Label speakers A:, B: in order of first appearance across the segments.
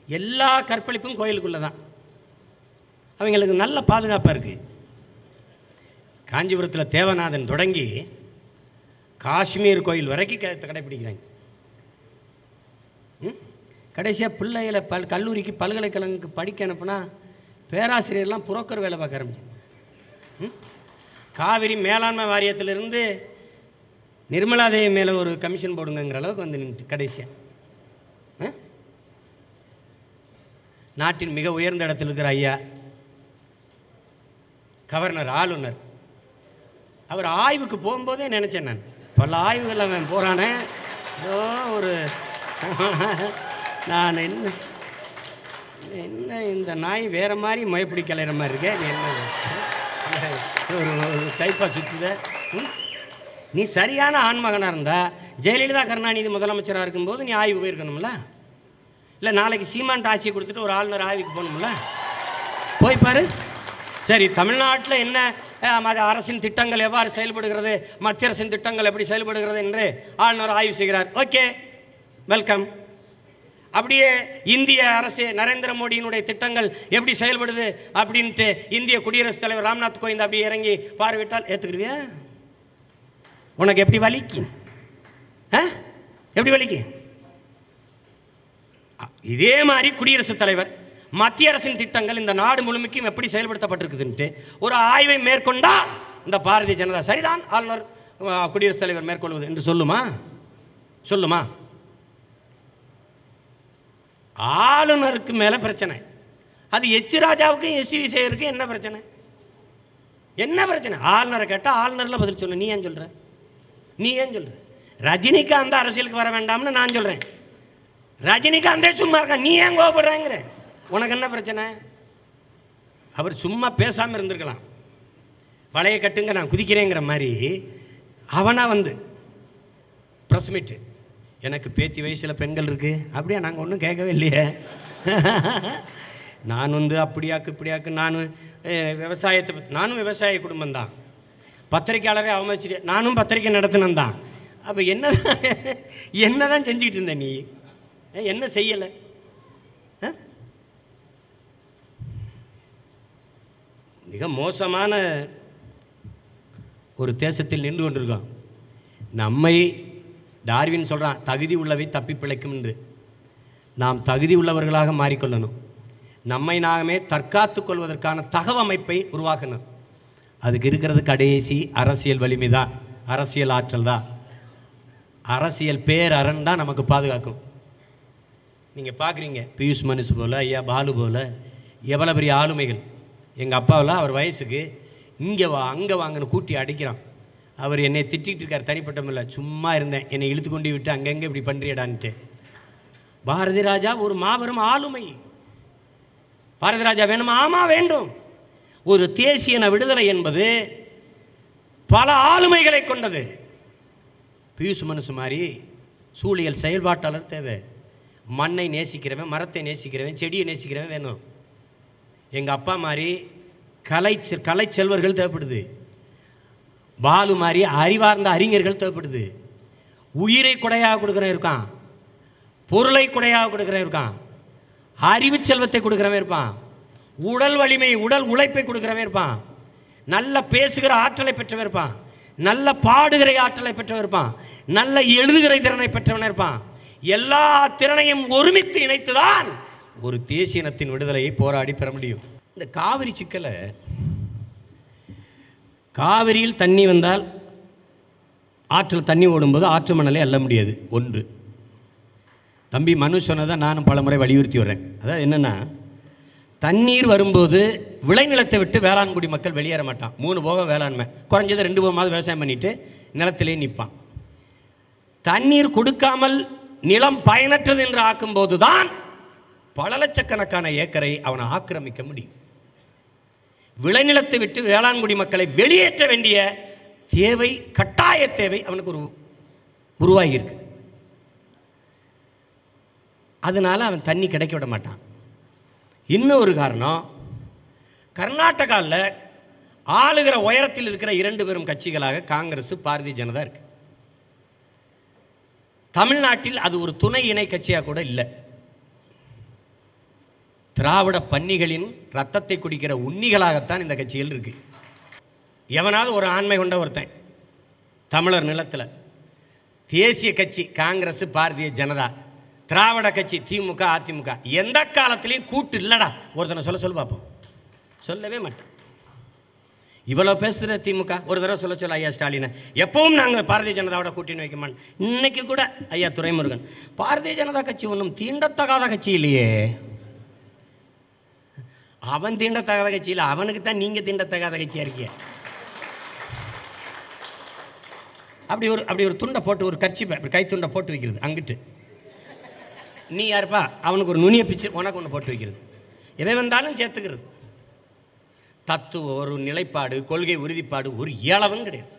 A: எல்லா கற்பழிப்பும் கோயிலுக்குள்ளே தான் அவங்களுக்கு நல்ல பாதுகாப்பாக இருக்குது காஞ்சிபுரத்தில் தேவநாதன் தொடங்கி காஷ்மீர் கோயில் வரைக்கும் க- கடைப்பிடிக்கிறாங்க ம்? கடைசியாக பிள்ளைகளை பல் கல்லூரிக்கு பல்கலைக்கழகத்துக்கு படிக்க அனுப்புனா பேராசிரியர்லாம் புரோக்கர் வேலை பார்க்க ஆரம்பிச்சு ம்? காவிரி மேலாண்மை வாரியத்திலிருந்து நிர்மலாதேவி மேலே ஒரு கமிஷன் போடுங்கங்கிற அளவுக்கு வந்து நின்றுட்டு கடைசியாக நாட்டின் மிக உயர்ந்த இடத்தில் இருக்கிற ஐயா கவர்னர் ஆளுநர் அவர் ஆய்வுக்கு போகும்போதே நினச்சேன் நான் பல ஆய்வுகள் அவன் போகிறானே ஏதோ ஒரு நான் என்ன என்ன இந்த நாய் வேற மாதிரி முயப்பிடி கிளையிற மாதிரி இருக்கே நீ என்ன ஒரு ஒரு டைப்பாக சுற்றுத ம்? நீ சரியான ஆண்மகனாக இருந்தா ஜெயலலிதா கருணாநிதி முதலமைச்சராக இருக்கும்போது நீ ஆய்வு போயிருக்கணும்ல இல்லை நாளைக்கு சீமான்ட்டு ஆட்சி கொடுத்துட்டு ஒரு ஆளுநர் ஆய்வுக்கு போகணும்ல போய் பாரு சரி தமிழ்நாட்டில் என்ன அஹ், மத அரசின் திட்டங்கள் எவ்வாறு செயல்படுகிறது மத்திய அரசின் திட்டங்கள் எப்படி செயல்படுகிறது என்று ஆளுநர் ஆய்வு செய்கிறார் ஓகே வெல்கம் அப்படியே இந்திய அரசு நரேந்திர மோடியினுடைய திட்டங்கள் எப்படி செயல்படுது அப்படின்ட்டு இந்திய குடியரசுத் தலைவர் ராம்நாத் கோவிந்த் அப்படி இறங்கி பார்வையிட்டால் ஏற்றுக்கிறியா உனக்கு எப்படி வலிக்கும் ஆ எப்படி வலிக்கும் அ- இதே மாதிரி குடியரசுத் தலைவர் மத்திய அரசின் திட்டங்கள் இந்த நாடு முழுமைக்கும் எப்படி செயல்படுத்தப்பட்டிருக்குதுன்ட்டு ஒரு ஆய்வை மேற்கொண்டா இந்த பாரதிய ஜனதா சரிதான் ஆளுநர் அ, குடியரசுத் தலைவர் மேற்கொள்வது என்று சொல்லுமா சொல்லுமா ஆளுநருக்கு மேல பிரச்சனை அது எச் ராஜாவுக்கும் எஸ் வி சேகருக்கும் என்ன பிரச்சனை என்ன பிரச்சனை ஆளுநரை கேட்டால் ஆளுநர்ல பதில் சொல்லு நீ ஏன் சொல்ற நீ ஏன் சொல்ற ரஜினிகாந்த் அரசியலுக்கு வர வேண்டாம்னு நான் சொல்றேன் ரஜினிகாந்தே சும்மா இருக்கான் நீ ஏன் கோவப்படுறேங்கிற உனக்கு என்ன பிரச்சனை அவர் சும்மா பேசாம இருந்திருக்கலாம் வளைய கட்டுங்க நான் குதிக்கிறேங்கிற மாதிரி அவனா வந்து ப்ரெஸ் மீட்டு எனக்கு பேத்தி வயசில் பெண்கள் இருக்கு அப்படியா நாங்கள் ஒன்றும் கேட்கவே இல்லையே நான் வந்து அப்படியாக்கு இப்படியாக்கு நான் அஹ், விவசாயத்தை பத்தி- நானும் விவசாய குடும்பம் தான் பத்திரிக்கையாளரே அவமதிச்சு நானும் பத்திரிக்கை நடத்தினேன் தான் அப்போ என்ன என்ன தான் செஞ்சுக்கிட்டு இருந்த நீ அஹ், என்ன செய்யலை மிக மோசமான ஒரு தேசத்தில் நின்று கொண்டிருக்கோம் நம்மை டார்வின் சொல்கிறான் தகுதி உள்ளவை தப்பி பிழைக்கும் என்று நாம் தகுதி உள்ளவர்களாக மாறிக்கொள்ளணும் நம்மை நாமே தற்காத்துக் கொள்வதற்கான தகவமைப்பை உருவாக்கணும் அதுக்கு இருக்கிறது கடைசி அரசியல் வலிமை தான் அரசியல் ஆற்றல் தான் அரசியல் பேரரண் தான் நமக்கு பாதுகாக்கும் நீங்கள் பார்க்குறீங்க பியூஷ் மனுஷ் போல் ஐயா பாலு போல் எவ்வளோ பெரிய ஆளுமைகள் எங்கள் அப்பாவெல்லாம் அவர் வயசுக்கு இங்கே வா அங்கே வாங்கன்னு கூட்டி அடிக்கிறான் அவர் என்னை திட்டிகிட்டு இருக்கார் தனிப்பட்ட முறையில் சும்மா இருந்தேன் என்னை இழுத்து கொண்டு விட்டு அங்கங்கே இப்படி பண்ணுறியடான்ட்டு பாரதி ராஜா ஒரு மாபெரும் ஆளுமை பாரதி ராஜா வேணுமா ஆமாம் வேண்டும் ஒரு தேசியன விடுதலை என்பது பல ஆளுமைகளை கொண்டது பியூஷ் மனுஷு மாதிரி சூழியல் செயல்பாட்டாளர் தேவை மண்ணை நேசிக்கிறவன் மரத்தை நேசிக்கிறவன் செடியை நேசிக்கிறவன் வேணும் எங்கள் அப்பா மாதிரி கலை செ- கலை செல்வர்கள் தேவைப்படுது பாலு மாதிரி அறிவார்ந்த அறிஞர்கள் தேவைப்படுது உயிரை கொடையாக கொடுக்குறவன் இருக்கான் பொருளை கொடையாக கொடுக்குறவன் இருக்கான் அறிவு செல்வத்தை கொடுக்குறவன் இருப்பான் உடல் வலிமை உடல் உழைப்பை கொடுக்குறவன் இருப்பான் நல்ல பேசுகிற ஆற்றலை பெற்றவன் இருப்பான் நல்ல பாடுகிற ஆற்றலை பெற்றவன் இருப்பான் நல்ல எழுதுகிற திறனை பெற்றவன் இருப்பான் எல்லா திறனையும் ஒருமித்து இணைத்துதான் ஒரு தேசிய இனத்தின் விடுதலையை போராடி பெற முடியும் இந்த காவிரி சிக்கலை காவிரியில் தண்ணி வந்தால் ஆற்றில் தண்ணி ஓடும்போது ஆற்று மணலை அள்ள முடியாது ஒன்று தம்பி மனு சொன்னதை நானும் பல முறை வலியுறுத்தி வர்றேன் அதாவது என்னென்னா தண்ணீர் வரும்போது விளைநிலத்தை விட்டு வேளாண்குடி மக்கள் வெளியேற மாட்டான் மூணு போகம் வேளாண்மை குறைஞ்சது ரெண்டு போகமாவது விவசாயம் பண்ணிட்டு நிலத்திலே நிற்பான் தண்ணீர் கொடுக்காமல் நிலம் பயனற்றது என்று ஆக்கும்போது தான் பல லட்சக்கணக்கான ஏக்கரை அவன் ஆக்கிரமிக்க முடியும் விளைநிலத்தை விட்டு வேளாண்குடி மக்களை வெளியேற்ற வேண்டிய தேவை கட்டாய தேவை அவனுக்கு ஒரு உருவாகியிருக்கு அதனால அவன் தண்ணி கிடைக்க விட மாட்டான் இன்னொரு காரணம் கர்நாடகாவில் ஆளுகிற உயரத்தில் இருக்கிற இரண்டு பெரும் கட்சிகளாக காங்கிரஸ் பாரதிய ஜனதா இருக்கு தமிழ்நாட்டில் அது ஒரு துணை இணை கட்சியாக கூட இல்லை திராவிட பன்னிகளின் ரத்தத்தை குடிக்கிற உண்ணிகளாகத்தான் இந்த கட்சிகள் இருக்கு எவனாவது ஒரு ஆண்மை கொண்ட ஒருத்தன் தமிழர் நிலத்தில் தேசிய கட்சி காங்கிரஸ் பாரதிய ஜனதா திராவிட கட்சி திமுக அதிமுக எந்த காலத்திலையும் கூட்டு இல்லடா ஒருத்தனை சொல்ல சொல்ல பார்ப்போம் சொல்லவே மாட்டேன் இவ்வளோ பேசுகிற திமுக ஒரு தடவை சொல்ல சொல்ல ஐயா ஸ்டாலினை எப்பவும் நாங்கள் பாரதிய ஜனதாவோட கூட்டணி வைக்க மாட்டோம் இன்னைக்கு கூட ஐயா துரைமுருகன் பாரதிய ஜனதா கட்சி ஒன்றும் தீண்டத்தகாத கட்சி இல்லையே அவன் தீண்டத்தகாத கட்சி இல்லை அவனுக்கு தான் நீங்கள் தீண்டத்தகாத கட்சியாக இருக்கீங்க அப்படி ஒரு அப்படி ஒரு துண்டை போட்டு ஒரு கட்சி அப்படி கை துண்டை போட்டு வைக்கிறது அங்கிட்டு நீ யாருப்பா அவனுக்கு ஒரு நுனியை பிச்சு உனக்கு ஒன்று போட்டு வைக்கிறது எவன் வந்தாலும் சேர்த்துக்கிறது தத்துவம் ஒரு நிலைப்பாடு கொள்கை உறுதிப்பாடு ஒரு ஏளவும் கிடையாது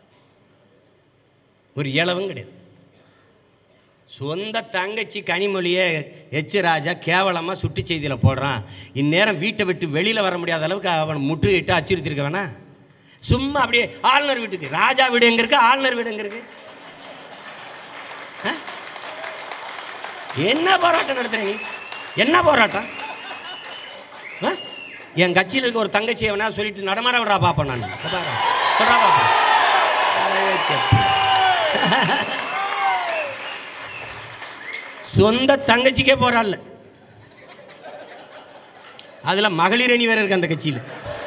A: ஒரு ஏளவும் கிடையாது சொந்த தங்கச்சி கனிமொழியை எச் ராஜா கேவலமாக சுட்டு செய்தியில் போடுறான் இந்நேரம் வீட்டை விட்டு வெளியில் வர முடியாத அளவுக்கு அவன் முற்றுகையிட்டு அச்சுறுத்திருக்க வேணா சும்மா அப்படியே ஆளுநர் வீட்டுக்கு ராஜா வீடு எங்க இருக்கு ஆளுநர் வீடு எங்க இருக்கு ஆ? என்ன போராட்டம் நடத்துற நீ என்ன போராட்டம் ஆ? என் கட்சியில் இருக்க ஒரு தங்கச்சி வேணா சொல்லிட்டு நடமாட விடுறா பாப்பேன் நான் சொல்றா சொல்றா பாப்பேன் ஐயோ, செப்பு. சொந்த தங்கச்சிக்கே போறாள் அதுல மகளிர் அணி வேற இருக்கு அந்த கட்சியில்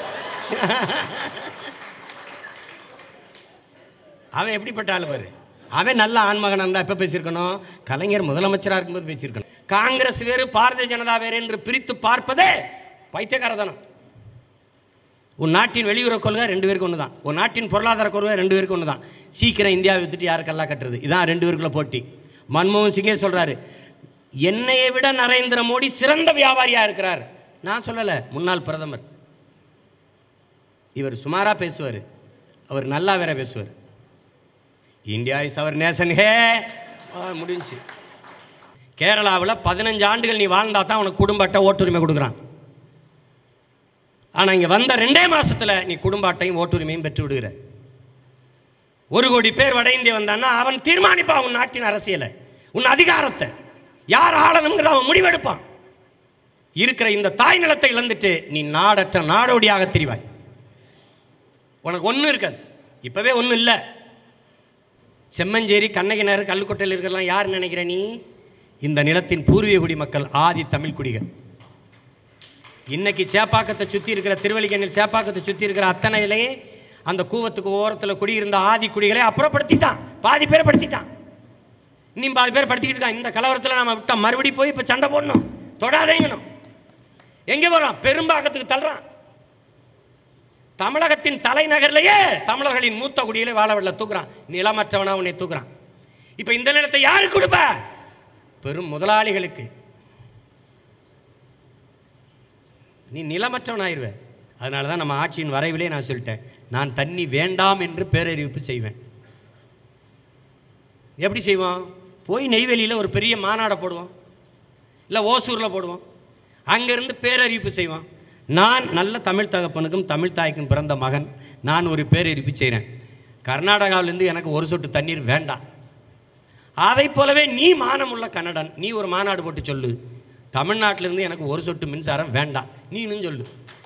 A: அவன் எப்படிப்பட்ட ஆளு பாரு அவன் நல்ல ஆண்மகனா இருந்தா எப்ப பேசியிருக்கணும் கலைஞர் முதலமைச்சரா இருக்கும்போது பேசியிருக்கணும் காங்கிரஸ் வேறு பாரதிய ஜனதா வேறு என்று பிரித்து பார்ப்பதே பைத்தியக்காரதனம் உன் நாட்டின் வெளியுறவு கொள்கை ரெண்டு பேருக்கு ஒன்று தான் உன் நாட்டின் பொருளாதார கொள்கை ரெண்டு பேருக்கு ஒன்று தான் சீக்கிரம் இந்தியாவை வித்துட்டு யாருக்கெல்லாம் கட்டுறது இதான் ரெண்டு பேருக்குள்ள போட்டி மன்மோகன் சிங்கே சொல்றாரு என்னையை விட நரேந்திர மோடி சிறந்த வியாபாரியா இருக்கிறார் நான் சொல்லலை முன்னாள் பிரதமர் இவர் சுமாரா பேசுவார் அவர் நல்லா வேற பேசுவார் இந்தியா இஸ் அவர் நேஷன் ஹே முடிஞ்சு கேரளாவில் பதினஞ்சு ஆண்டுகள் நீ வாழ்ந்தா தான் உனக்கு குடும்ப அட்டை ஓட்டுரிமை கொடுக்குறான் ஆனால் இங்கே வந்த ரெண்டே மாசத்துல நீ குடும்ப அட்டையும் ஓட்டுரிமையும் பெற்று விடுகிற ஒரு கோடி பேர் வட இந்திய வந்தான்னா அவன் தீர்மானிப்பான் உன் நாட்டின் அரசியலை உன் அதிகாரத்தை யார் ஆளணுங்கிறத அவன் முடிவெடுப்பான் இருக்கிற இந்த தாய் நிலத்தை இழந்துட்டு நீ நாடற்ற நாடோடியாக திரிவாய் உனக்கு ஒன்றும் இருக்காது இப்பவே ஒன்றும் இல்லை செம்மஞ்சேரி கண்ணகிணர் கல்லுக்கொட்டையில் இருக்கலாம் யார் நினைக்கிற நீ இந்த நிலத்தின் பூர்வீக குடி மக்கள் ஆதி தமிழ் குடிகள் இன்னைக்கு சேப்பாக்கத்தை சுற்றி இருக்கிற திருவள்ளிக்கண்ணில் சேப்பாக்கத்தை சுற்றி இருக்கிற அத்தனையிலேயே அந்த கூவத்துக்கு ஓரத்தில் குடியிருந்த ஆதி குடிகளை அப்புறப்படுத்திட்டான் பாதி பேரை படுத்திட்டான் இன்னும் பாதி பேர் படுத்திக்கிட்டு இருக்கான் இந்த கலவரத்தில் நம்ம விட்டோம் மறுபடி போய் இப்போ சண்டை போடணும் தொடாதேங்கணும் எங்கே போகிறான் பெரும்பாக்கத்துக்கு தள்ளுறான் தமிழகத்தின் தலைநகர்லயே தமிழர்களின் மூத்த குடியிலே வாழவில்லை தூக்குறான் நிலமற்றவனா உன்னை தூக்குறான் இப்போ இந்த நிலத்தை யாருக்கு கொடுப்ப பெரும் முதலாளிகளுக்கு நீ நிலமற்றவன் ஆயிடுவ அதனால தான் நம்ம ஆட்சியின் வரைவிலே நான் சொல்லிட்டேன் நான் தண்ணி வேண்டாம் என்று பேரறிவிப்பு செய்வேன் எப்படி செய்வோம் போய் நெய்வேலியில் ஒரு பெரிய மாநாடை போடுவோம் இல்லை ஓசூரில் போடுவோம் அங்கேருந்து பேரறிவிப்பு செய்வோம் நான் நல்ல தமிழ் தகப்பனுக்கும் தமிழ் தாய்க்கும் பிறந்த மகன் நான் ஒரு பேரறிவிப்பு செய்கிறேன் கர்நாடகாவிலேருந்து எனக்கு ஒரு சொட்டு தண்ணீர் வேண்டாம் அதைப் போலவே நீ மானமுள்ள கன்னடன் நீ ஒரு மாநாடு போட்டு சொல்லு தமிழ்நாட்டிலிருந்து எனக்கு ஒரு சொட்டு மின்சாரம் வேண்டாம் நீனும் சொல்லு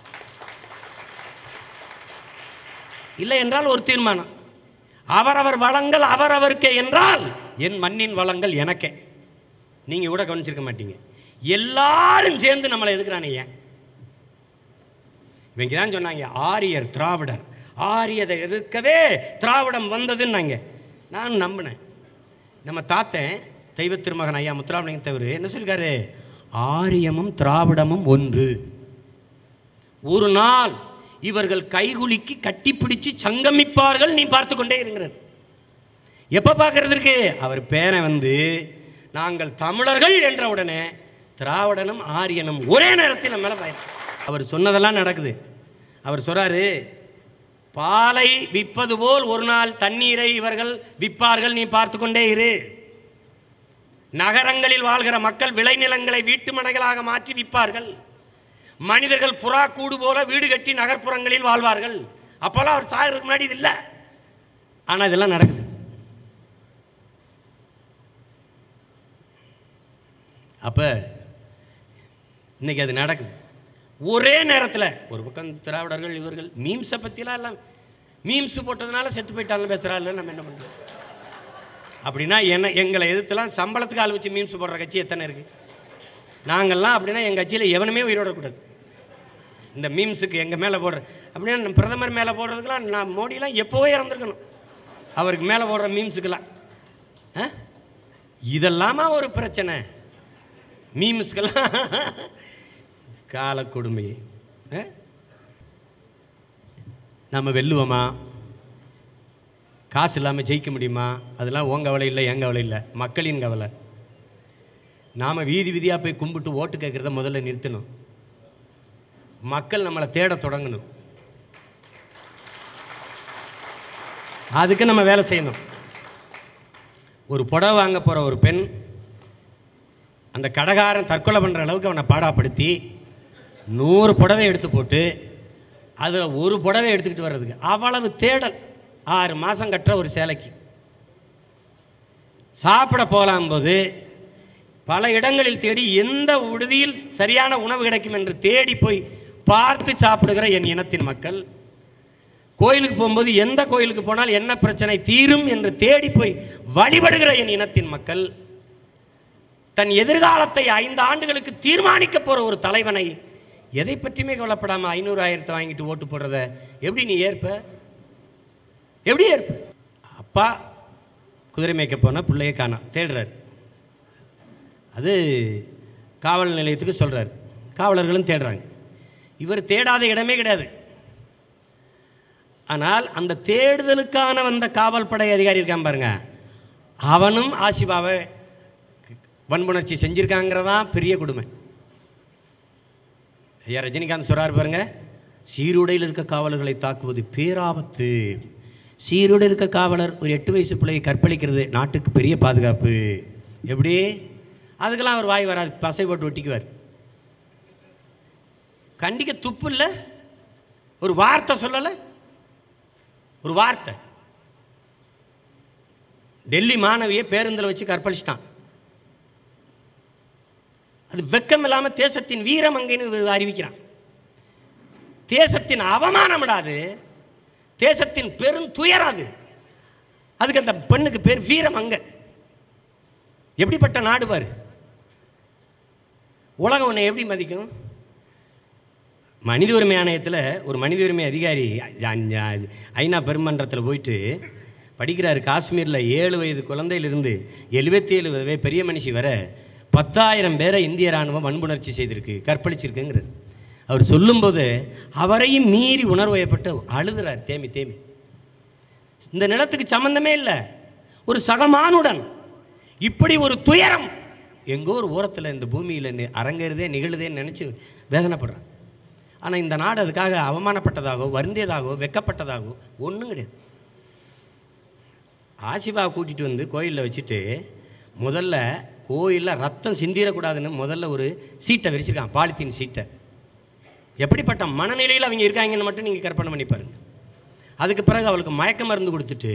A: இல்லை என்றால் ஒரு தீர்மானம் அவரவர் வளங்கள் அவரவருக்கே என்றால் என் மண்ணின் வளங்கள் எனக்கே நீங்க கூட கவனிச்சிருக்க மாட்டீங்க எல்லாரும் சேர்ந்து நம்மளை எதுக்குறானே ஏன் இவங்க தான் சொன்னாங்க ஆரியர் திராவிடர் ஆரியதை எதிர்க்கவே திராவிடம் வந்ததுன்னாங்க நான் நம்பினேன் நம்ம தாத்தன் தெய்வ திருமகன் ஐயா முத்துராமலிங்க தவிர என்ன சொல்லிருக்காரு ஆரியமும் திராவிடமும் ஒன்று ஒரு நாள் இவர்கள் கைகுலுக்கி கட்டிப்பிடிச்சு சங்கமிப்பார்கள் நீ பார்த்து கொண்டே இருக்கிறது எப்ப பார்க்கறதுக்கு அவர் பேரன் வந்து நாங்கள் தமிழர்கள் என்ற உடனே திராவிடனும் ஆரியனும் ஒரே நேரத்தில் நம்ம மேல பயன் அவர் சொன்னதெல்லாம் நடக்குது அவர் சொல்றாரு பாலை விற்பது போல் ஒரு நாள் தண்ணீரை இவர்கள் விற்பார்கள் நீ பார்த்து கொண்டே இரு நகரங்களில் வாழ்கிற மக்கள் விளைநிலங்களை வீட்டு மனைகளாக மாற்றி விற்பார்கள் மனிதர்கள் புறா கூடு போல வீடு கட்டி நகர்ப்புறங்களில் வாழ்வார்கள் அப்போல்லாம் அவர் சாகிறதுக்கு முன்னாடி இது இல்லை ஆனால் இதெல்லாம் நடக்குது அப்போ இன்னைக்கு அது நடக்குது ஒரே நேரத்தில் ஒரு பக்கம் திராவிடர்கள் இவர்கள் மீம்ஸை பற்றிலாம் எல்லாம் மீம்ஸ் போட்டதுனால செத்து போயிட்டாங்கன்னு பேசுகிறாள் நம்ம என்ன பண்ணுறோம் அப்படின்னா என்ன எங்களை எதிர்த்துலாம் சம்பளத்துக்கு ஆள் வச்சு மீம்ஸ் போடுற கட்சி எத்தனை இருக்குது நாங்கள்லாம் அப்படின்னா எங்கள் கட்சியில் எவனுமே உயிரோடக்கூடாது இந்த மீம்ஸுக்கு எங்கள் மேலே போடுற அப்படின்னா நம்ம பிரதமர் மேலே போடுறதுக்கெல்லாம் நான் மோடிலாம் எப்போவோ இறந்துருக்கணும் அவருக்கு மேலே போடுற மீம்ஸுக்கெல்லாம் ஆ இதெல்லாமா ஒரு பிரச்சனை மீம்ஸ்க்கெல்லாம் கால கொடுமை ஆ? நம்ம வெல்லுவோமா காசு இல்லாமல் ஜெயிக்க முடியுமா அதெல்லாம் உன் கவலை இல்லை என் கவலை இல்லை மக்களின் கவலை நாம் வீதி வீதியாக போய் கும்பிட்டு ஓட்டு கேட்குறத முதல்ல நிறுத்தணும் மக்கள் நம்மளை தேட தொடங்கணும் அதுக்கு நம்ம வேலை செய்யணும் ஒரு புடவை வாங்க போகிற ஒரு பெண் அந்த கடைக்காரன் தற்கொலை பண்ணுற அளவுக்கு அவனை பாடாப்படுத்தி நூறு புடவை எடுத்து போட்டு அதில் ஒரு புடவை எடுத்துக்கிட்டு வர்றதுக்கு அவ்வளவு தேடல் ஆறு மாதம் கட்டுற ஒரு சேலைக்கு சாப்பிட போகலாம் போது பல இடங்களில் தேடி எந்த விடுதியில் சரியான உணவு கிடைக்கும் என்று தேடி போய் பார்த்து சாப்பிடுகிற என் இனத்தின் மக்கள் கோயிலுக்கு போகும்போது எந்த கோயிலுக்கு போனால் என்ன பிரச்சனை தீரும் என்று தேடி போய் வழிபடுகிற என் இனத்தின் மக்கள் தன் எதிர்காலத்தை ஐந்து ஆண்டுகளுக்கு தீர்மானிக்க போற ஒரு தலைவனை எதை பற்றியுமே கவலைப்படாம ஐநூறு ஆயிரத்தை வாங்கிட்டு ஓட்டு போடுறத எப்படி நீ ஏற்ப எப்படி ஏற்ப அப்பா குதிரை மேய்க்க போன பிள்ளைய காணோம் தேடுறாரு அது காவல் நிலையத்துக்கு சொல்றாரு காவலர்களும் தேடுறாங்க இவர் தேடாத இடமே கிடையாது ஆனால் அந்த தேடுதலுக்கான வந்த காவல் படை அதிகாரி இருக்கான் பாருங்க அவனும் ஆசிபாவை வன்புணர்ச்சி செஞ்சிருக்காங்கிறதா பெரிய கொடுமை ஐயா ரஜினிகாந்த் சொல்றாரு பாருங்க சீருடையில் இருக்க காவலர்களை தாக்குவது பேராபத்து சீருடை இருக்க காவலர் ஒரு எட்டு வயசு பிள்ளையை கற்பழிக்கிறது நாட்டுக்கு பெரிய பாதுகாப்பு எப்படி அதுக்கெல்லாம் அவர் வாய் வராது பசை போட்டு ஒட்டிக்குவார் கண்டிக்க துப்பு இல்லை ஒரு வார்த்தை சொல்லலை ஒரு வார்த்தை டெல்லி மாணவியை பேருந்தில் வச்சு கற்பழிச்சிட்டான் அது வெக்கம் இல்லாம தேசத்தின் வீரம் அங்கேன்னு அறிவிக்கிறான் தேசத்தின் அவமானம் அது தேசத்தின் பெரும் துயரம் அது அதுக்கு அந்த பெண்ணுக்கு பேர் வீரம் அங்க எப்படிப்பட்ட நாடு பாரு உலகம் உன்னை எப்படி மதிக்கும் மனித உரிமை ஆணையத்தில் ஒரு மனித உரிமை அதிகாரி ஜ- ஜ- ஐநா பெருமன்றத்தில் போயிட்டு படிக்கிறாரு காஷ்மீரில் ஏழு வயது குழந்தையிலிருந்து எழுபத்தி ஏழு வயது பெரிய மனுஷி வர பத்தாயிரம் பேரை இந்திய ராணுவம் வன்புணர்ச்சி செய்திருக்கு கற்பழிச்சிருக்குங்கிறது அவர் சொல்லும்போது அவரையும் மீறி உணர்வு ஏற்பட்டு அழுதுறார் தேமி தேமி இந்த நிலத்துக்கு சம்பந்தமே இல்லை ஒரு சகமானுடன் இப்படி ஒரு துயரம் எங்கோ ஒரு ஓரத்தில் இந்த பூமியில் அரங்கேறுதே நிகழுதேன்னு நினச்சி வேதனைப்படுறான் ஆனால் இந்த நாடு அதுக்காக அவமானப்பட்டதாகவோ வருந்தியதாகவோ வெக்கப்பட்டதாகவோ ஒன்றும் கிடையாது ஆசிபா கூட்டிகிட்டு வந்து கோயிலில் வச்சுட்டு முதல்ல கோயிலில் ரத்தம் சிந்திரக்கூடாதுன்னு முதல்ல ஒரு சீட்டை விரிச்சிருக்கான் பாலித்தீன் சீட்டை எப்படிப்பட்ட மனநிலையில் அவங்க இருக்காங்கன்னு மட்டும் நீங்கள் கற்பனை பண்ணி பாருங்க அதுக்கு பிறகு அவளுக்கு மயக்க மருந்து கொடுத்துட்டு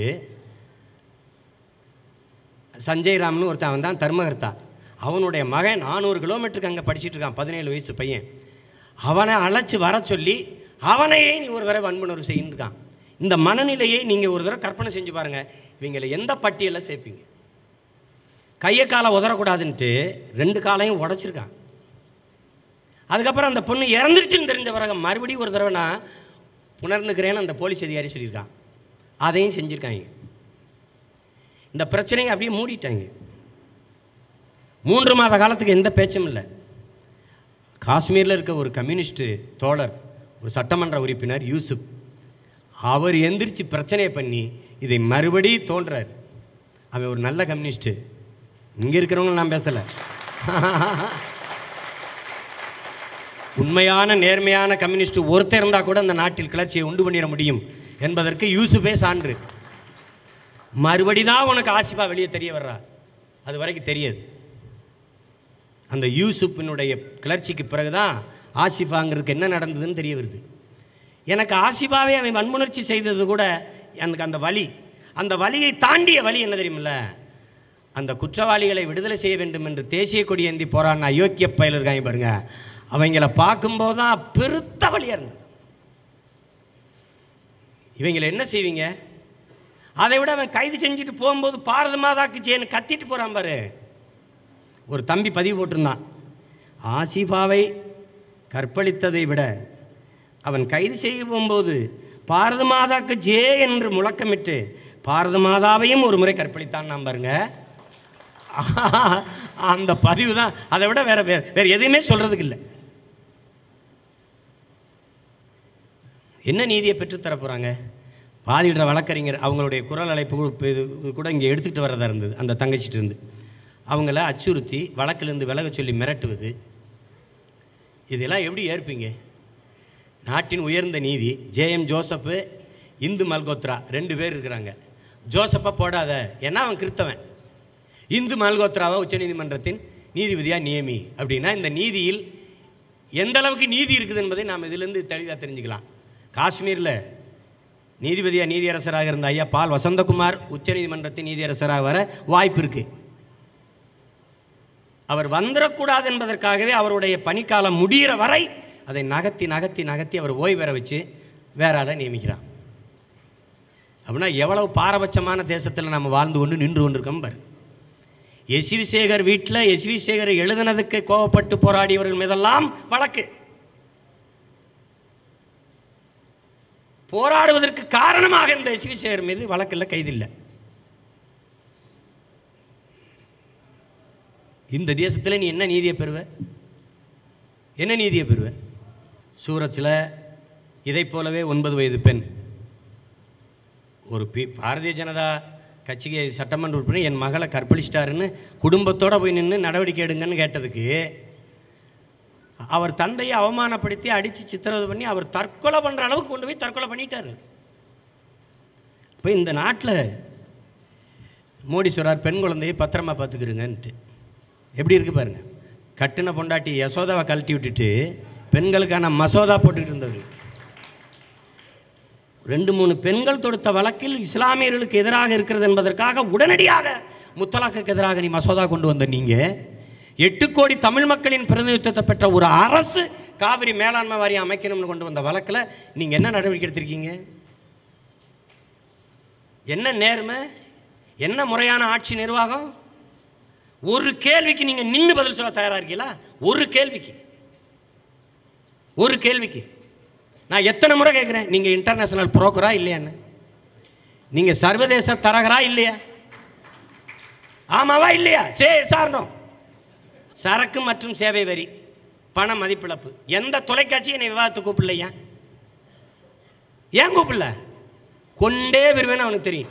A: சஞ்சய் ராம்னு ஒருத்தன் அவன் தான் தர்மகர்த்தா அவனுடைய மகன் நானூறு கிலோமீட்டருக்கு அங்கே படிச்சிட்டு இருக்கான் பதினேழு வயசு பையன் அவனை அழைச்சி வர சொல்லி அவனையே நீ ஒரு தடவை வன்புணர்வு செய்யின்னு இருக்கான் இந்த மனநிலையை நீங்கள் ஒரு தடவை கற்பனை செஞ்சு பாருங்க இவங்களை எந்த பட்டியலில் சேர்ப்பீங்க கையை காலை உதறக்கூடாதுன்ட்டு ரெண்டு காலையும் உடைச்சிருக்கான் அதுக்கப்புறம் அந்த பொண்ணு இறந்துருச்சுன்னு தெரிஞ்ச பிறகு மறுபடியும் ஒரு தடவை நான் புணர்ந்துக்கிறேன்னு அந்த போலீஸ் அதிகாரி சொல்லியிருக்கான் அதையும் செஞ்சுருக்காங்க இந்த பிரச்சனையை அப்படியே மூடிட்டாங்க மூன்று மாத காலத்துக்கு எந்த பேச்சும் இல்லை காஷ்மீரில் இருக்க ஒரு கம்யூனிஸ்ட் தோழர் ஒரு சட்டமன்ற உறுப்பினர் யூசுப் அவர் எந்திரிச்சு பிரச்சனையை பண்ணி இதை மறுபடி தோன்றார் அவன் ஒரு நல்ல கம்யூனிஸ்ட்டு இங்கே இருக்கிறவங்க நான் பேசலை உண்மையான நேர்மையான கம்யூனிஸ்ட் ஒருத்தர் இருந்தால் கூட அந்த நாட்டில் கிளர்ச்சியை உண்டு பண்ணிட முடியும் என்பதற்கு யூசுஃபே சான்று மறுபடி தான் உனக்கு ஆசிபா வெளியே தெரிய வர்றா அது வரைக்கும் தெரியாது அந்த யூசுப்பினுடைய கிளர்ச்சிக்கு பிறகுதான் ஆசிஃபாங்கிறதுக்கு என்ன நடந்ததுன்னு தெரிய வருது எனக்கு ஆசிஃபாவே அவன் வன்முணர்ச்சி செய்தது கூட எனக்கு அந்த வலி அந்த வலியை தாண்டிய வலி என்ன தெரியுமில்ல அந்த குற்றவாளிகளை விடுதலை செய்ய வேண்டும் என்று தேசிய கொடி ஏந்தி போராடின அயோக்கிய பயல் இருக்காங்க பாருங்க அவங்கள பார்க்கும்போது தான் பெருத்த வழியாக இருந்தது இவங்களை என்ன செய்வீங்க அதை விட அவன் கைது செஞ்சுட்டு போகும்போது பாரத மாதாக்கு ஜெயன்னு கத்திட்டு போகிறான் பாரு ஒரு தம்பி பதிவு போட்டிருந்தான் ஆசிஃபாவை கற்பழித்ததை விட அவன் கைது செய்ய போகும்போது பாரத மாதாக்கு ஜே என்று முழக்கமிட்டு பாரத மாதாவையும் ஒரு முறை கற்பழித்தான் நான் பாருங்க அந்த பதிவு தான் அதை விட வேற வேற வேற எதுவுமே சொல்றதுக்கு இல்லை என்ன நீதியை பெற்றுத்தர போகிறாங்க வாதிடுற வழக்கறிஞர் அவங்களுடைய குரல் அழைப்பு கூட- இது கூட இங்கே எடுத்துக்கிட்டு வர்றதா இருந்தது அந்த தங்கச்சிட்டு இருந்து அவங்கள அச்சுறுத்தி வழக்கிலிருந்து விலக சொல்லி மிரட்டுவது இதெல்லாம் எப்படி ஏற்பீங்க நாட்டின் உயர்ந்த நீதி ஜேஎம் ஜோசப்பு இந்து மல்கோத்ரா ரெண்டு பேர் இருக்கிறாங்க ஜோசப்பை போடாத ஏன்னா அவன் கிறித்தவன் இந்து மல்கோத்ராவை உச்சநீதிமன்றத்தின் நீதிபதியாக நியமி அப்படின்னா இந்த நீதியில் எந்த அளவுக்கு நீதி இருக்குது என்பதை நாம் இதிலிருந்து தெளிவாக தெரிஞ்சுக்கலாம் காஷ்மீரில் நீதிபதியாக நீதியரசராக இருந்த ஐயா பால் வசந்தகுமார் உச்சநீதிமன்றத்தின் நீதியரசராக வர வாய்ப்பு இருக்குது அவர் வந்துடக்கூடாது என்பதற்காகவே அவருடைய பணிக்காலம் முடிகிற வரை அதை நகர்த்தி நகர்த்தி நகர்த்தி அவர் ஓய்வு பெற வச்சு வேற ஆளை நியமிக்கிறார் அப்படின்னா எவ்வளவு பாரபட்சமான தேசத்தில் நம்ம வாழ்ந்து கொண்டு நின்று கொண்டிருக்கோம் பாரு எஸ்வி சேகர் வீட்டில் எஸ்வி சேகர் எழுதினதுக்கு கோவப்பட்டு போராடியவர்கள் மீதெல்லாம் வழக்கு போராடுவதற்கு காரணமாக இந்த எஸ்வி சேகர் மீது வழக்கில் கைதில்லை இந்த தேசத்தில் நீ என்ன நீதியை பெறுவ என்ன நீதியை பெறுவ சூரத்தில் இதைப் போலவே ஒன்பது வயது பெண் ஒரு பி பாரதிய ஜனதா கட்சிக்கு சட்டமன்ற உறுப்பினர் என் மகளை கற்பழிச்சிட்டாருன்னு குடும்பத்தோடு போய் நின்று நடவடிக்கை எடுங்கன்னு கேட்டதுக்கு அவர் தந்தையை அவமானப்படுத்தி அடித்து சித்திரவதை பண்ணி அவர் தற்கொலை பண்ணுற அளவுக்கு கொண்டு போய் தற்கொலை பண்ணிட்டாரு இப்போ இந்த நாட்டில் மோடி சொல்றார் பெண் குழந்தையை பத்திரமா பார்த்துக்கிறீங்கன்ட்டு எப்படி இருக்கு பாருங்க கட்டின பொண்டாட்டி யசோதாவை கழட்டி விட்டுட்டு பெண்களுக்கான மசோதா போட்டுக்கிட்டு இருந்தது ரெண்டு மூணு பெண்கள் தொடுத்த வழக்கில் இஸ்லாமியர்களுக்கு எதிராக இருக்கிறது என்பதற்காக உடனடியாக முத்தலாக்குக்கு எதிராக நீ மசோதா கொண்டு வந்த நீங்க எட்டு கோடி தமிழ் மக்களின் பிரதிநிதித்துவத்தை பெற்ற ஒரு அரசு காவிரி மேலாண்மை வாரியம் அமைக்கணும்னு கொண்டு வந்த வழக்கில் நீங்க என்ன நடவடிக்கை எடுத்திருக்கீங்க என்ன நேர்மை என்ன முறையான ஆட்சி நிர்வாகம் ஒரு கேள்விக்கு நீங்க நின்று பதில் சொல்ல தயாரா இருக்கீங்களா ஒரு கேள்விக்கு ஒரு கேள்விக்கு நான் எத்தனை முறை கேட்குறேன் நீங்க இன்டர்நேஷனல் புரோக்கரா இல்லையான்னு நீங்க சர்வதேச தரகரா இல்லையா ஆமாவா இல்லையா சே சாரணும் சரக்கு மற்றும் சேவை வரி பண மதிப்பிழப்பு எந்த தொலைக்காட்சியும் என்னை விவாதத்துக்கு கூப்பிடலையா ஏன் கூப்பிடல கொண்டே வருவேன்னு அவனுக்கு தெரியும்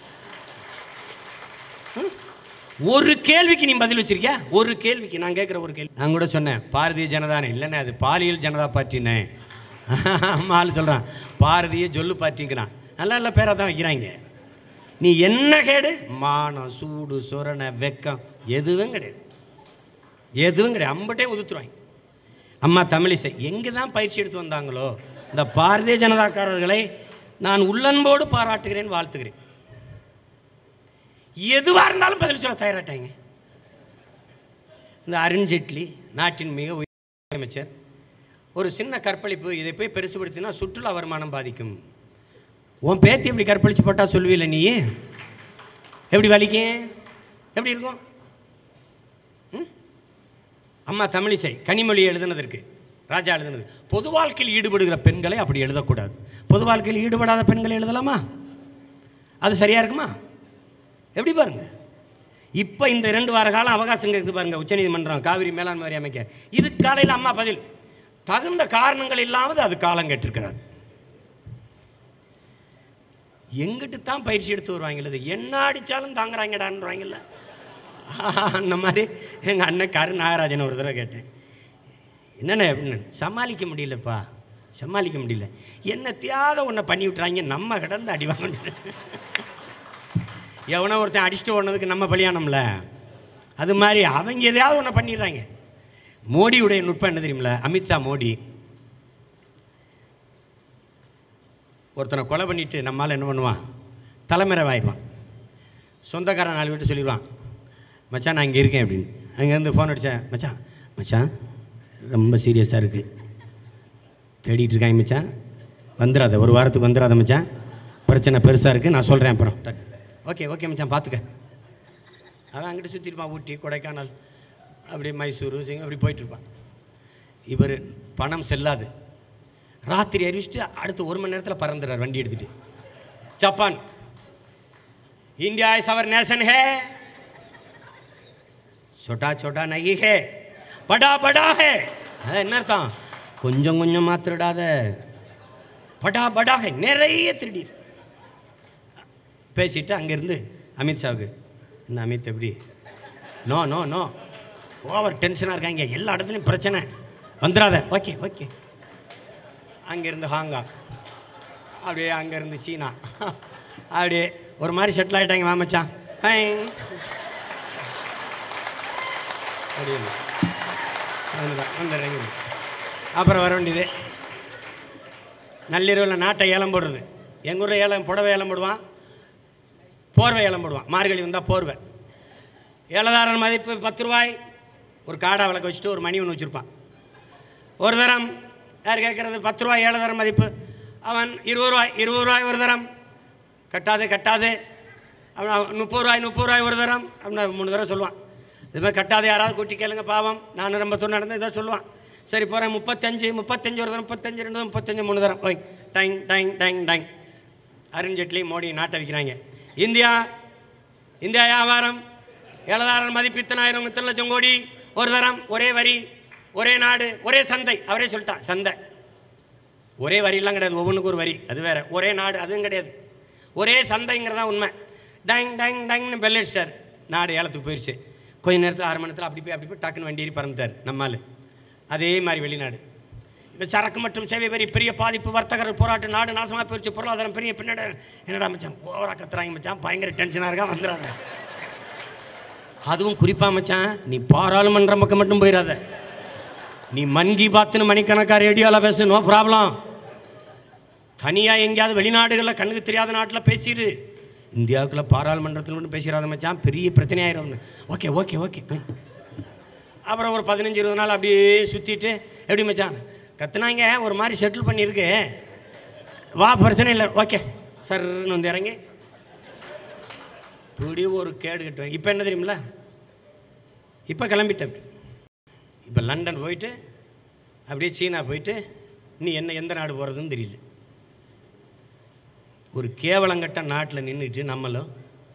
A: ம்? ஒரு கேள்விக்கு நீ பதில் வச்சிருக்கியா ஒரு கேள்விக்கு நான் கேட்குற ஒரு கேள்வி நான் கூட சொன்னேன் பாரதிய ஜனதானே இல்லைண்ணே அது பாலியல் ஜனதா பார்ட்டினே அம்மா ஆள் சொல்கிறான் பாரதிய ஜொல்லு பார்ட்டிங்கிறான் நல்ல நல்ல பேராக தான் வைக்கிறாங்க நீ என்ன கேடு மானம் சூடு சுரணை வெக்கம் எதுவும் கிடையாது எதுவும் கிடையாது அம்பட்டே உதுத்துருவாங்க அம்மா தமிழிசை எங்கே தான் பயிற்சி எடுத்து வந்தாங்களோ இந்த பாரதிய ஜனதாக்காரர்களை நான் உள்ளன்போடு பாராட்டுகிறேன் வாழ்த்துகிறேன் எதுவாக இருந்தாலும் பதில் சொல்ல தயாராட்டாங்க இந்த அருண் ஜேட்லி நாட்டின் மிக உயர் அமைச்சர் ஒரு சின்ன கற்பழிப்பு இதை போய் பெருசுபடுத்தினா சுற்றுலா வருமானம் பாதிக்கும் உன் பேத்தி எப்படி கற்பழிச்சு போட்டா சொல்லுவீல நீ எப்படி வலிக்கும் எப்படி இருக்கும் ம்? அம்மா தமிழிசை கனிமொழி எழுதுனதற்கு ராஜா எழுதுனது பொது வாழ்க்கையில் ஈடுபடுகிற பெண்களை அப்படி எழுதக்கூடாது பொது வாழ்க்கையில் ஈடுபடாத பெண்களை எழுதலாமா அது சரியா இருக்குமா எப்படி பாருங்க இப்போ இந்த இரண்டு வார காலம் அவகாசம் இருக்குது பாருங்க உச்சநீதிமன்றம் காவிரி மேலாண்மை வாரியம் அமைக்க இது காலையில் அம்மா பதில் தகுந்த காரணங்கள் இல்லாமல் அது காலம் கேட்டிருக்கிறார் எங்கிட்டு தான் பயிற்சி எடுத்து வருவாங்கல்ல இது என்ன அடித்தாலும் தாங்குறாங்கடான்றாங்கல்ல அந்த மாதிரி எங்கள் அண்ணன் கரு நாகராஜன் ஒரு தடவை கேட்டேன் என்னண்ணே அப்படின்னு சமாளிக்க முடியலப்பா சமாளிக்க முடியல என்ன தியாக ஒன்றை பண்ணி விட்டுறாங்க நம்ம கிடந்து அடி வாங்க எவனோ ஒருத்தன் அடிச்சுட்டு ஓடுனதுக்கு நம்ம பலியானோம்ல அது மாதிரி அவங்க எதையாவது ஒன்று பண்ணிடுறாங்க மோடியுடைய நுட்பம் என்ன தெரியுமில அமித்ஷா மோடி ஒருத்தனை கொலை பண்ணிட்டு நம்மால் என்ன பண்ணுவான் தலைமறைவாயிடுவான் சொந்தக்காரன் நாலு வீட்டு சொல்லிடுவான் மச்சான் நான் இங்கே இருக்கேன் அப்படின்னு அங்கேருந்து ஃபோன் அடித்தேன் மச்சான் மச்சான் ரொம்ப சீரியஸாக இருக்குது தேடிட்டு இருக்காங்க மச்சான் வந்துடாத ஒரு வாரத்துக்கு வந்துடாத மச்சான் பிரச்சனை பெருசாக இருக்குது நான் சொல்கிறேன் அப்புறம் ஓகே ஓகே மச்சான் பார்த்துக்க அவன் அங்கிட்டு சுற்றிருப்பான் ஊட்டி கொடைக்கானல் அப்படி மைசூரு சிங்க அப்படி போயிட்டுருப்பான் இவர் பணம் செல்லாது ராத்திரி அறிவிச்சுட்டு அடுத்து ஒரு மணி நேரத்தில் பறந்துடுறார் வண்டி எடுத்துட்டு Japan India is our nation है छोटा छोटा नहीं है बड़ा बड़ा है அது என்ன அர்த்தம் கொஞ்சம் கொஞ்சம் மாத்திரடாத படா படா है நிறைய திருடி பேசிட்டு அங்கேருந்து அமித்ஷாவுக்கு இந்த அமித் எப்படி நோ நோ நோ ஓவர் டென்ஷனாக இருக்காங்க எல்லா இடத்துலையும் பிரச்சனை வந்துடாத ஓகே ஓகே அங்கேருந்து ஹாங்காங் அப்படியே அங்கேருந்து சீனா அப்படியே ஒரு மாதிரி செட்டில் ஆகிட்டாங்க மாமச்சான் ஹை அப்படின்னு அதுதான் வந்துடுறேங்க அப்புறம் வர வேண்டியது நள்ளிரவில் நாட்டை ஏலம் போடுறது எங்கள் ஊரில் ஏலம் புடவை ஏலம் போடுவான் போர்வை ஏலம் போடுவான் மார்கழி வந்தால் போர்வை ஏலதாரன் மதிப்பு பத்து ரூபாய் ஒரு காடா விளக்க வச்சுட்டு ஒரு மணி ஒன்று வச்சுருப்பான் ஒரு தரம் யார் கேட்குறது பத்து ரூபாய் ஏழு தரம் மதிப்பு அவன் இருபது ரூபாய் இருபது ரூபாய் ஒரு தரம் கட்டாது கட்டாது அவன் அவன் முப்பது ரூபாய் முப்பது ரூபாய் ஒரு தரம் அப்படின்னு மூணு தடவை சொல்லுவான் இது மாதிரி கட்டாது யாராவது கூட்டி கேளுங்க பாவம் நானும் ரொம்ப தொண்ணு நடந்து இதை சொல்லுவான் சரி போகிறேன் முப்பத்தஞ்சு முப்பத்தஞ்சு ஒரு தரம் முப்பத்தஞ்சு ரெண்டு தரம் முப்பத்தஞ்சு மூணு தரம் ஓய் டைங் டைங் டைங் டைங் அருண் ஜேட்லி மோடி நாட்டை வைக்கிறாங்க இந்தியா இந்தியா வியாபாரம் ஏழதாயிரம் மதிப்பு இத்தனாயிரம் இத்தனை லட்சம் கோடி ஒரு தரம் ஒரே வரி ஒரே நாடு ஒரே சந்தை அவரே சொல்லிட்டான் சந்தை ஒரே வரிலாம் கிடையாது ஒவ்வொன்றுக்கு ஒரு வரி அது வேற ஒரே நாடு அதுவும் கிடையாது ஒரே சந்தைங்கிறதா உண்மை டங் டங் டங்னு பெல் அடிச்சிட்டார் நாடு ஏலத்துக்கு போயிடுச்சு கொஞ்ச நேரத்தில் ஆறு மணி நேரத்தில் அப்படி போய் அப்படி போய் டக்குன்னு வண்டி ஏறி பறந்துட்டார் நம்மால் அதே மாதிரி வெளிநாடு இப்போ சரக்கு மற்றும் சேவை வரி பெரிய பாதிப்பு வர்த்தகர் போராட்டம் நாடு நாசமாக போயிடுச்சு பொருளாதாரம் பெரிய பின்னாடி என்னடா மச்சான் ஓவரா கத்துறாங்க மச்சான் பயங்கர டென்ஷனாக இருக்கா வந்துடுறாங்க அதுவும் குறிப்பா மச்சான் நீ பாராளுமன்ற பக்கம் மட்டும் போயிடாத நீ மன் கி பாத்துன்னு மணிக்கணக்கா ரேடியோவில் பேசு நோ ப்ராப்ளம் தனியாக எங்கேயாவது வெளிநாடுகளில் கண்ணுக்கு தெரியாத நாட்டில் பேசிடு இந்தியாவுக்குள்ள பாராளுமன்றத்தில் மட்டும் பேசிடாத மச்சான் பெரிய பிரச்சனையாயிரும் ஓகே ஓகே ஓகே அப்புறம் ஒரு பதினஞ்சு இருபது நாள் அப்படியே சுற்றிட்டு எப்படி மச்சான் கத்துனாங்க ஒரு மாதிரி செட்டில் பண்ணியிருக்கு வா பிரச்சனை இல்லை ஓகே சர்ன்னு வந்து இறங்கி இப்படி ஒரு கேடு கட்டுவேன் இப்போ என்ன தெரியுமில்ல இப்போ கிளம்பிட்டேன் இப்போ லண்டன் போயிட்டு அப்படியே சீனா போயிட்டு நீ என்ன எந்த நாடு போகிறதுன்னு தெரியல ஒரு கேவலங்கட்ட நாட்டில் நின்றுட்டு நம்மளும்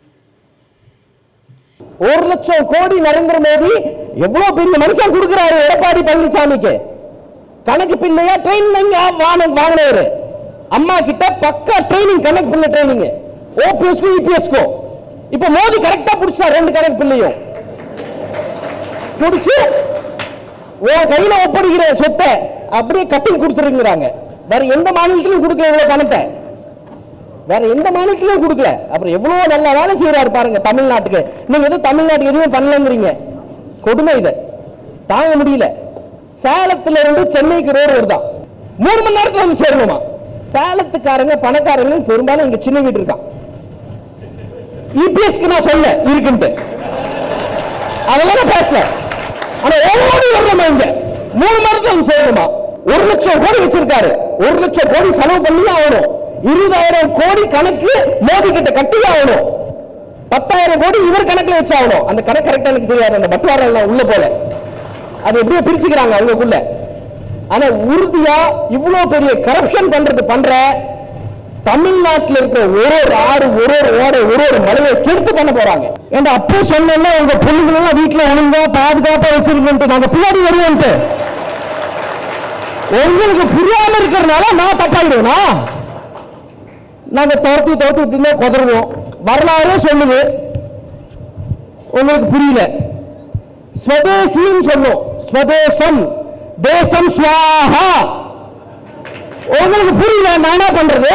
B: ஒரு லட்சம் கோடி நரேந்திர மோடி எவ்வளவு பெரிய மனுஷன் கொடுக்கிறாரு எடப்பாடி பழனிசாமிக்கு கணக்கு பிள்ளையா ட்ரெயின் வாங்கினவரு அம்மா கிட்ட பக்கா ட்ரைனிங் கணக்கு பிள்ளை ட்ரைனிங் ஓபிஎஸ்க்கும் இபிஎஸ்க்கும் இப்ப மோடி கரெக்டா புடிச்சா ரெண்டு கணக்கு பிள்ளையும் புடிச்சு உன் கையில ஒப்படைக்கிற சொத்தை அப்படியே கட்டிங் கொடுத்துருங்கிறாங்க வேற எந்த மாநிலத்திலும் கொடுக்கல இவ்வளவு பணத்தை வேற எந்த மாநிலத்திலும் கொடுக்கல அப்புறம் எவ்வளவு நல்ல வேலை செய்யறாரு பாருங்க தமிழ்நாட்டுக்கு நீங்க எதுவும் தமிழ்நாட்டுக்கு எதுவும் பண்ணலங்கிறீங்க கொடுமை இது தாங்க முடியல சேலத்துல இருந்து சென்னைக்கு ரோடு வருதான் மூணு மணி நேரத்துல வந்து சேரணுமா சேலத்துக்காரங்க பணக்காரங்க பெரும்பாலும் இங்க சின்ன வீடு இருக்கான் இபிஎஸ்க்கு நான் சொல்ல இருக்குன்ட்டு அதெல்லாம் நான் பேசல ஆனா ஓடி வரணுமா இங்க மூணு மணி நேரத்துல வந்து சேரணுமா ஒரு லட்சம் கோடி வச்சிருக்காரு ஒரு லட்சம் கோடி செலவு பண்ணி ஆகணும் இருபதாயிரம் கோடி கணக்கு மோடி கிட்ட கட்டி ஆகணும் பத்தாயிரம் கோடி இவர் கணக்குல வச்சாகணும் அந்த கணக்கு கரெக்டா எனக்கு தெரியாது அந்த பட்டுவாரம் எல்லாம் உள்ள போல அது எப்படியோ பிரிச்சுக்கிறாங்க அவங்களுக்குள்ள ஆனா உறுதியா இவ்வளவு பெரிய கரப்ஷன் பண்றது பண்ற தமிழ்நாட்டுல இருக்கிற ஒரு ஒரு ஆறு ஒரு ஒரு ஓடை ஒரு ஒரு மலையை கெடுத்து பண்ண போறாங்க ஏன்டா அப்போ சொன்னா உங்க பொண்ணுங்க எல்லாம் வீட்டுல ஒழுங்கா பாதுகாப்பா வச்சிருக்கோம் நாங்க பின்னாடி வருவோம்ட்டு உங்களுக்கு புரியாம இருக்கிறதுனால நான் தப்பாயிடுவேனா நாங்க துரத்தி துரத்தி விட்டுனா குதறுவோம் வரலாறே சொல்லுது உங்களுக்கு புரியல ஸ்வதேசின்னு சொல்லும் ஸ்வதேசம் தேசம் ஸ்வாஹா உங்களுக்கு புரியல நான் என்ன பண்றது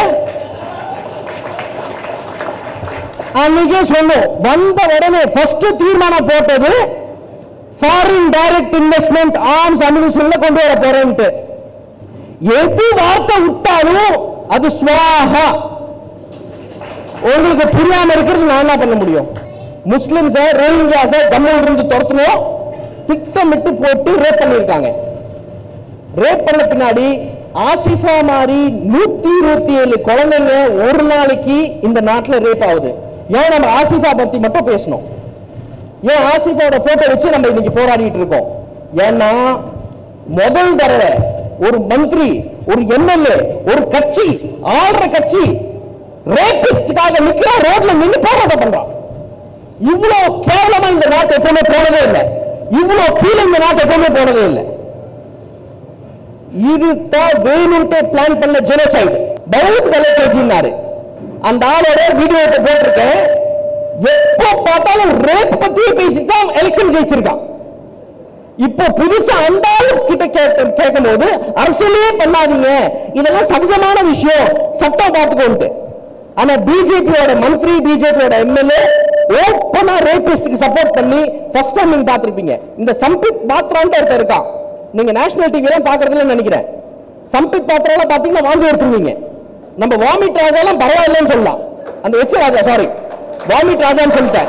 B: அன்னைக்கே சொன்னோம் வந்த உடனே ஃபர்ஸ்ட் தீர்மானம் போட்டது ஃபாரின் டைரக்ட் இன்வெஸ்ட்மெண்ட் ஆர்ம்ஸ் அமினிஷன்ல கொண்டு வர போறேன்ட்டு எது வார்த்தை விட்டாலும் அது ஸ்வாஹா உங்களுக்கு புரியாம இருக்கிறது நான் என்ன பண்ண முடியும் முஸ்லிம்ஸை ரோஹிங்கியாஸை ஜம்முல இருந்து துரத்தணும் திட்டமிட்டு போட்டு ரேப் பண்ணியிருக்காங்க ரேப் பண்ண பின்னாடி ஆசிஃபா மாதிரி நூத்தி இருபத்தி ஏழு குழந்தைங்க ஒரு நாளைக்கு இந்த நாட்டுல ரேப் ஆகுது ஏன் நம்ம ஆசிஃபா பத்தி மட்டும் பேசணும் ஏன் ஆசிஃபாவோட போட்டோ வச்சு நம்ம இன்னைக்கு போராடிட்டு இருக்கோம் ஏன்னா முதல் தடவை ஒரு மந்திரி ஒரு எம்எல்ஏ ஒரு கட்சி ஆள்ற கட்சி ரேபிஸ்டுக்காக நிக்கிறா ரோட்ல நின்னு போராட்டம் பண்றான் இவ்வளவு கேவலமா இந்த நாட்டு எப்பவுமே போனதே இல்லை இவ்வளவு கீழே இந்த நாட்டு எப்பவுமே போனதே இல்லை இதுதான் வேணும்ட்டு பிளான் பண்ண ஜெனோசைடு பகவத் கலைக்கட்சினாரு அந்த ஆளோட வீடியோ போட்டிருக்கேன் எப்போ பார்த்தாலும் ரேப் பத்தியே பேசித்தான் எலெக்ஷன் ஜெயிச்சிருக்கான் இப்போ புதுசா அந்த ஆளு கிட்ட கேட்க கேட்கும் போது அரசியலே பண்ணாதீங்க இதெல்லாம் சகஜமான விஷயம் சட்டம் பார்த்துக்கோன்ட்டு ஆனா பிஜேபியோட மந்திரி பிஜேபியோட எம்எல்ஏ ஓப்பனா ரேபிஸ்டுக்கு சப்போர்ட் பண்ணி ஃபர்ஸ்ட் டைம் நீங்க பார்த்திருப்பீங்க இந்த சம்பித் பாத்ரான்ட்டு ஒருத்தர் இருக்கான் நீங்க நேஷனல் டிவி எல்லாம் பாக்குறதுல நினைக்கிறேன் சம்பித் பாத்ரால பாத்தீங்கன்னா வாந்தி எடுத்துருவீங்க நம்ம வாமிட் ராஜாலாம் பரவாயில்லைன்னு சொல்லலாம் அந்த எச் ராஜா சாரி வாமிட் ராஜான்னு சொல்லிட்டேன்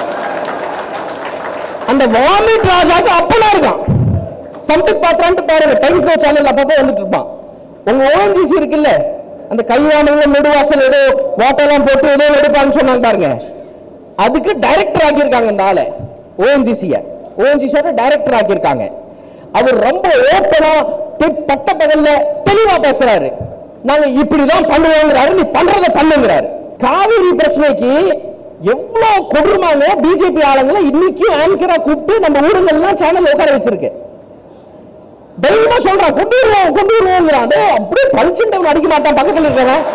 B: அந்த வாமிட் ராஜாக்கு அப்பனா இருக்கான் சம்பித் பாத்திரான்ட்டு பாருங்க டைம்ஸ் நோ சேனல் அப்பப்போ வந்துட்டு இருப்பான் உங்க ஓஎன்ஜிசி இருக்குல்ல அந்த கல்யாணம் நெடுவாசல் ஏதோ வாட்டெல்லாம் போட்டு ஏதோ எடுப்பான்னு சொன்னாங்க பாருங்க அதுக்கு டைரக்டர் ஆக்கியிருக்காங்க இந்த ஆளை ஓஎன்ஜிசிய ஓஎன்ஜிசியோட டைரக்டர் ஆக்கியிருக்காங்க அவர் ரொம்ப ஓப்பனா பட்ட பகல்ல தெளிவா பேசுறாரு நாங்க இப்படிதான் பண்ணுவோங்கிறாரு நீ பண்றத பண்ணுங்கிறாரு காவிரி பிரச்சனைக்கு எவ்வளவு கொடூரமாக பிஜேபி ஆளுங்களை இன்னைக்கு ஆங்கரா கூப்பிட்டு நம்ம ஊடகங்கள்லாம் சேனல் உட்கார வச்சிருக்கு தைரியமா சொல்றான் கொண்டு வருவோம் கொண்டு வருவோங்கிறான் டேய், அப்படியே பளிச்சுட்டு அடிக்க மாட்டான் பக்கத்துல இருக்கிறவன்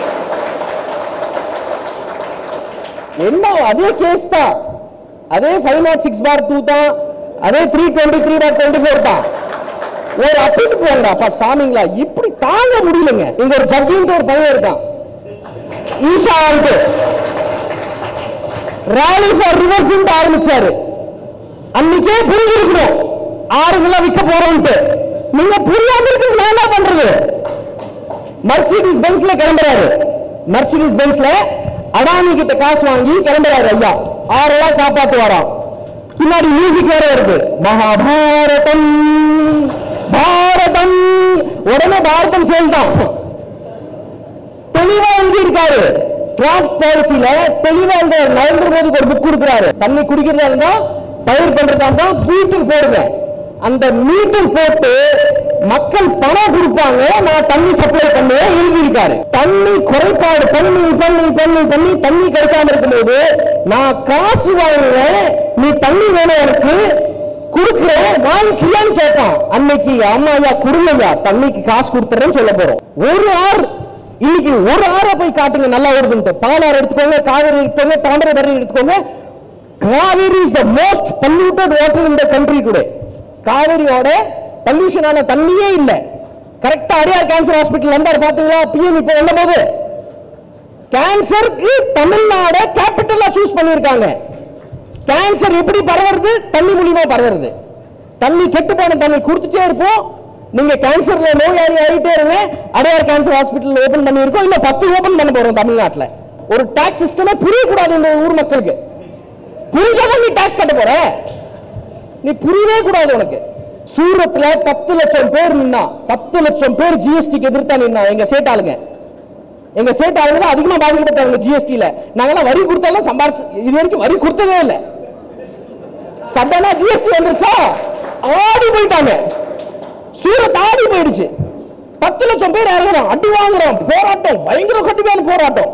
B: என்ன அதே கேஸ் தான் அதே five nought six bar two தான் அதே three twenty three dot twenty four தான் ஒரு அப்பீட்டு போங்கடா அப்பா சாமிங்களா இப்படி தாங்க முடியலங்க இங்க ஒரு ஜக்கின்ற ஒரு பையன் இருக்கான் ஈஷா ஆல்ட்டு ராலி ஃபார் ரிவர்ஸ் ஆரம்பிச்சாரு அன்னைக்கே புரிஞ்சிருக்கணும் ஆறுகளை விற்க போறோம்ட்டு நீங்க புரியாம இருக்கிறது நான் என்ன பண்றது மர்சிடிஸ் பென்ஸ்ல கிளம்புறாரு மர்சிடிஸ் பென்ஸ்ல அடானி கிட்ட காசு வாங்கி கிளம்புறாரு ஐயா ஆறெல்லாம் காப்பாத்துவாராம் பின்னாடி மியூசிக் வேற வருது மகாபாரதம் பாரதம் உடனே பாரதம் சேல் தான் தெளிவா எழுதி இருக்காரு டிராஃப்ட் பாலிசியில தெளிவா இந்த நரேந்திர மோடிக்கு ஒரு புக் கொடுக்குறாரு தண்ணி குடிக்கிறதா இருந்தா பயிர் பண்றதா இருந்தா மீட்டர் போடுங்க அந்த மீட்டர் போட்டு மக்கள் பணம் கொடுப்பாங்க நான் தண்ணி சப்ளை பண்ணுவேன் எழுதி இருக்காரு தண்ணி குறைபாடு பண்ணி பண்ணி பண்ணி பண்ணி தண்ணி கிடைக்காம இருக்கும்போது நான் காசு வாங்குவேன் நீ தண்ணி வேணும் எனக்கு கொடுக்கிறேன் வாங்கிக்கலான்னு கேட்டான் அன்னைக்கு ஆமா ஐயா குடுங்கய்யா தண்ணிக்கு காசு கொடுத்துறேன்னு சொல்ல போறோம் ஒரு ஆறு இன்னைக்கு ஒரு ஆறை போய் காட்டுங்க நல்லா வருதுன்ட்டு பாலாறு எடுத்துக்கோங்க காவிரி எடுத்துக்கோங்க தாமிரபரணி எடுத்துக்கோங்க Kaveri is the most polluted water in the country today காவிரியோட பொல்யூஷனான தண்ணியே இல்ல கரெக்டா அடியார் கேன்சர் ஹாஸ்பிட்டல் வந்தார் பாத்தீங்களா பிஎம் இப்போ வந்த போது கேன்சருக்கு தமிழ்நாட கேபிட்டலா சூஸ் பண்ணியிருக்காங்க கேன்சர் எப்படி பரவுறது தண்ணி மூலியமா பரவுறது தண்ணி கெட்டு போன தண்ணி கொடுத்துட்டே இருப்போம் நீங்க கேன்சர்ல நோயாளி ஆகிட்டே இருங்க அடையார் கேன்சர் ஹாஸ்பிட்டல் ஓபன் பண்ணியிருக்கோம் இல்ல பத்து ஓபன் பண்ண போறோம் தமிழ்நாட்டுல ஒரு டாக்ஸ் சிஸ்டமே புரியக்கூடாது இந்த ஊர் மக்களுக்கு புரிஞ்சாதான் நீ டாக்ஸ் கட்ட போற நீ புரியவே கூடாது உனக்கு சூரத்ல பத்து லட்சம் பேர் நின்னா பத்து லட்சம் பேர் ஜிஎஸ்டிக்கு எதிர்த்தா நின்னா எங்க சேட் ஆளுங்க எங்க சேட் ஆளுங்க தான் அதிகமா பாதிக்கப்பட்டாங்க ஜிஎஸ்டில நாங்கெல்லாம் வரி கொடுத்தாலும் சம்பாரிச்சு இது வரைக்கும் வரி கொடுத்ததே இல்லை சடனா ஜிஎஸ்டி வந்துருச்சா ஆடி போயிட்டாங்க சூரத் ஆடி போயிடுச்சு பத்து லட்சம் பேர் இறங்குறோம் அடி வாங்குறோம் போராட்டம் பயங்கர கடுமையான போராட்டம்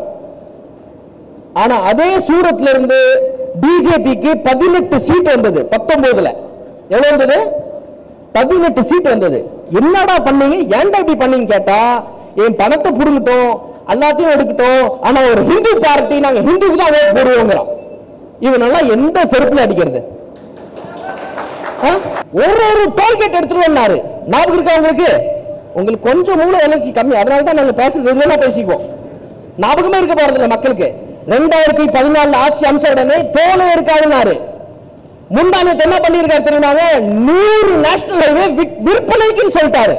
B: ஆனா அதே சூரத்ல இருந்து பிஜேபிக்கு பதினெட்டு சீட் வந்தது பத்தொன்பதுல எவ்வளவு வந்தது பதினெட்டு சீட் வந்தது என்னடா பண்ணீங்க ஏன்டா இப்படி பண்ணீங்க கேட்டா என் பணத்தை புடுங்கட்டும் எல்லாத்தையும் எடுக்கட்டும் ஆனா ஒரு ஹிந்து பார்ட்டி நாங்க ஹிந்துக்கு தான் ஓட் போடுவோங்கிறோம் இவனெல்லாம் எந்த செருப்புல அடிக்கிறது ஆ? ஒரு ஒரு டோல்கேட் எடுத்துட்டு வந்தாரு ஞாபகம் இருக்கா உங்களுக்கு உங்களுக்கு கொஞ்சம் மூளை வளர்ச்சி கம்மி அதனால தான் நாங்க பேசுறது இதுல பேசிக்குவோம் ஞாபகமே இருக்க போறது இல்ல மக்களுக்கு ரெண்டாயிரத்தி பதினாலுல ஆட்சி அமைச்ச உடனே தோலே இருக்காதுன்னாரு முந்தானத்து என்ன பண்ணிருக்காரு தெரியுமாங்க நூறு நேஷனல் ஹைவே விற்பனைக்குன்னு சொல்லிட்டாரு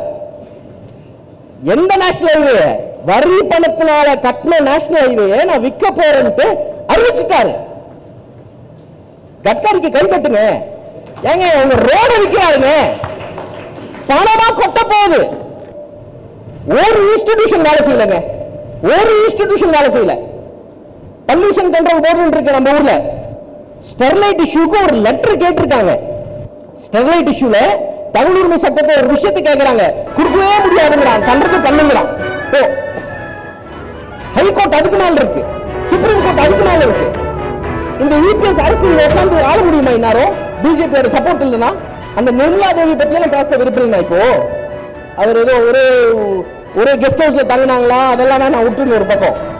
B: எந்த நேஷனல் ஹைவே வரி பணத்தினால கட்டின நேஷனல் ஹைவே நான் விற்க போறேன்ட்டு அறிவிச்சிட்டாரு கட்காரிக்கு கை தட்டுங்க ஏங்க உங்க ரோட விற்கிறாருங்க பணமா கொட்ட போகுது ஒரு இன்ஸ்டிடியூஷன் வேலை செய்யலங்க ஒரு இன்ஸ்டிடியூஷன் வேலை செய்யல பொல்யூஷன் கண்ட்ரோல் போர்டு இருக்கு நம்ம ஊர்ல ஸ்டெர்லைட் இஷ்யூக்கு ஒரு லெட்டர் கேட்டிருக்காங்க ஸ்டெர்லைட் இஷ்யூல தகவல் உரிமை சட்டத்தை ஒரு விஷயத்தை கேட்கறாங்க கொடுக்கவே முடியாதுங்கிறான் பண்றது பண்ணுங்கிறான் ஓ ஹைகோர்ட் அதுக்கு மேல இருக்கு சுப்ரீம் கோர்ட் அதுக்கு மேல இருக்கு இந்த யூபிஎஸ் அரசு உட்கார்ந்து ஆள முடியுமா இன்னாரும் பிஜேபியோட சப்போர்ட் இல்லைன்னா அந்த நிர்மலா தேவி பத்தி எல்லாம் பேச விரும்புறீங்க இப்போ அவர் ஏதோ ஒரு ஒரு கெஸ்ட் ஹவுஸ்ல தங்கினாங்களா அதெல்லாம் நான் விட்டுருங்க ஒரு பக்கம்